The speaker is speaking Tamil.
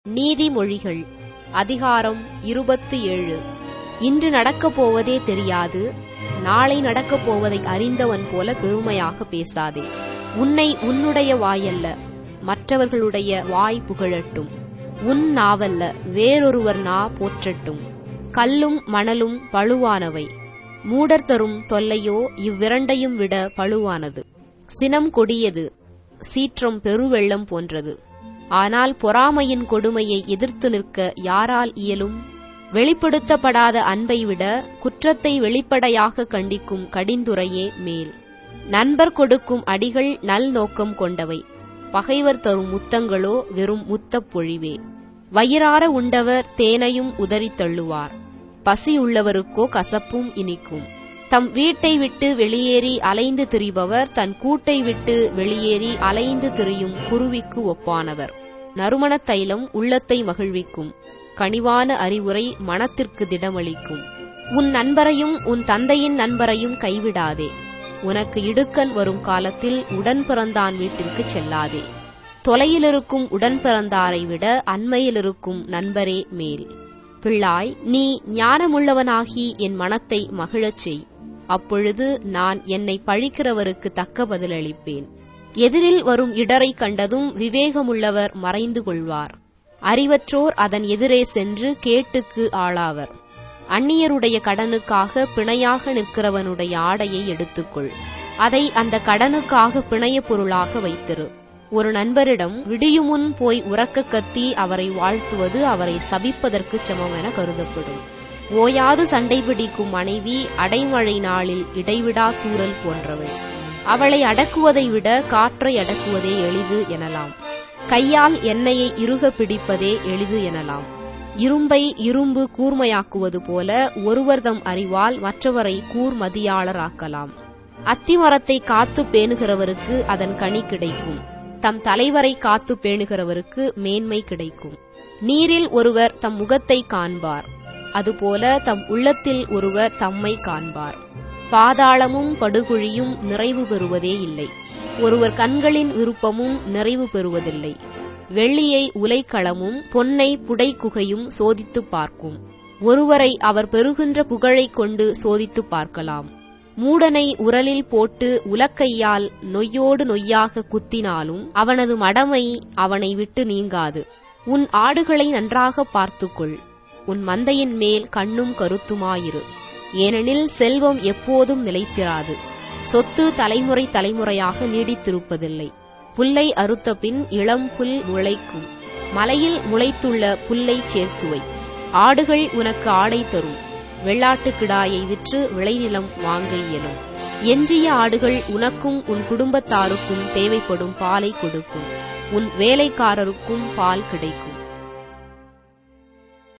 நீதிமொழிகள் அதிகாரம் இருபத்து ஏழு இன்று நடக்கப் போவதே தெரியாது நாளை நடக்கப் போவதை அறிந்தவன் போல பெருமையாக பேசாதே உன்னை உன்னுடைய வாயல்ல மற்றவர்களுடைய வாய் புகழட்டும் உன் நாவல்ல வேறொருவர் நா போற்றட்டும் கல்லும் மணலும் பழுவானவை மூடர் தரும் தொல்லையோ இவ்விரண்டையும் விட பழுவானது சினம் கொடியது சீற்றம் பெருவெள்ளம் போன்றது ஆனால் பொறாமையின் கொடுமையை எதிர்த்து நிற்க யாரால் இயலும் வெளிப்படுத்தப்படாத அன்பை விட குற்றத்தை வெளிப்படையாக கண்டிக்கும் கடிந்துரையே மேல் நண்பர் கொடுக்கும் அடிகள் நல் நோக்கம் கொண்டவை பகைவர் தரும் முத்தங்களோ வெறும் முத்தப் பொழிவே வயிறார உண்டவர் தேனையும் உதறித் தள்ளுவார் பசி உள்ளவருக்கோ கசப்பும் இனிக்கும் தம் வீட்டை விட்டு வெளியேறி அலைந்து திரிபவர் தன் கூட்டை விட்டு வெளியேறி அலைந்து திரியும் குருவிக்கு ஒப்பானவர் நறுமணத் தைலம் உள்ளத்தை மகிழ்விக்கும் கனிவான அறிவுரை மனத்திற்கு திடமளிக்கும் உன் நண்பரையும் உன் தந்தையின் நண்பரையும் கைவிடாதே உனக்கு இடுக்கண் வரும் காலத்தில் உடன் பிறந்தான் வீட்டிற்கு செல்லாதே தொலையிலிருக்கும் உடன் பிறந்தாரை விட அண்மையிலிருக்கும் நண்பரே மேல் பிள்ளாய் நீ ஞானமுள்ளவனாகி என் மனத்தை மகிழச் செய் அப்பொழுது நான் என்னை பழிக்கிறவருக்கு தக்க பதிலளிப்பேன் எதிரில் வரும் இடரை கண்டதும் விவேகமுள்ளவர் மறைந்து கொள்வார் அறிவற்றோர் அதன் எதிரே சென்று கேட்டுக்கு ஆளாவர் அந்நியருடைய கடனுக்காக பிணையாக நிற்கிறவனுடைய ஆடையை எடுத்துக்கொள் அதை அந்த கடனுக்காக பிணைய பொருளாக வைத்திரு ஒரு நண்பரிடம் விடியுமுன் போய் உறக்க கத்தி அவரை வாழ்த்துவது அவரை சபிப்பதற்கு சமம் என கருதப்படும் ஓயாது சண்டை பிடிக்கும் மனைவி அடைமழை நாளில் இடைவிடா தூறல் போன்றவள் அவளை அடக்குவதை விட காற்றை அடக்குவதே எளிது எனலாம் கையால் எண்ணெயை இறுக பிடிப்பதே எளிது எனலாம் இரும்பை இரும்பு கூர்மையாக்குவது போல ஒருவர் தம் அறிவால் மற்றவரை கூர்மதியாளராக்கலாம் அத்திமரத்தை காத்து பேணுகிறவருக்கு அதன் கனி கிடைக்கும் தம் தலைவரை காத்து பேணுகிறவருக்கு மேன்மை கிடைக்கும் நீரில் ஒருவர் தம் முகத்தை காண்பார் அதுபோல தம் உள்ளத்தில் ஒருவர் தம்மை காண்பார் பாதாளமும் படுகுழியும் நிறைவு பெறுவதே இல்லை ஒருவர் கண்களின் விருப்பமும் நிறைவு பெறுவதில்லை வெள்ளியை உலைக்களமும் பொன்னை புடைக்குகையும் சோதித்துப் பார்க்கும் ஒருவரை அவர் பெறுகின்ற புகழைக் கொண்டு சோதித்துப் பார்க்கலாம் மூடனை உரலில் போட்டு உலக்கையால் நொய்யோடு நொய்யாக குத்தினாலும் அவனது மடமை அவனை விட்டு நீங்காது உன் ஆடுகளை நன்றாக பார்த்துக்கொள் உன் மந்தையின் மேல் கண்ணும் கருத்துமாயிரு ஏனெனில் செல்வம் எப்போதும் நிலைத்திராது சொத்து தலைமுறை தலைமுறையாக நீடித்திருப்பதில்லை புல்லை அறுத்த பின் இளம் புல் முளைக்கும் மலையில் முளைத்துள்ள புல்லை சேர்த்துவை ஆடுகள் உனக்கு ஆடை தரும் வெள்ளாட்டு கிடாயை விற்று விளைநிலம் வாங்க இயலும் எஞ்சிய ஆடுகள் உனக்கும் உன் குடும்பத்தாருக்கும் தேவைப்படும் பாலை கொடுக்கும் உன் வேலைக்காரருக்கும் பால் கிடைக்கும்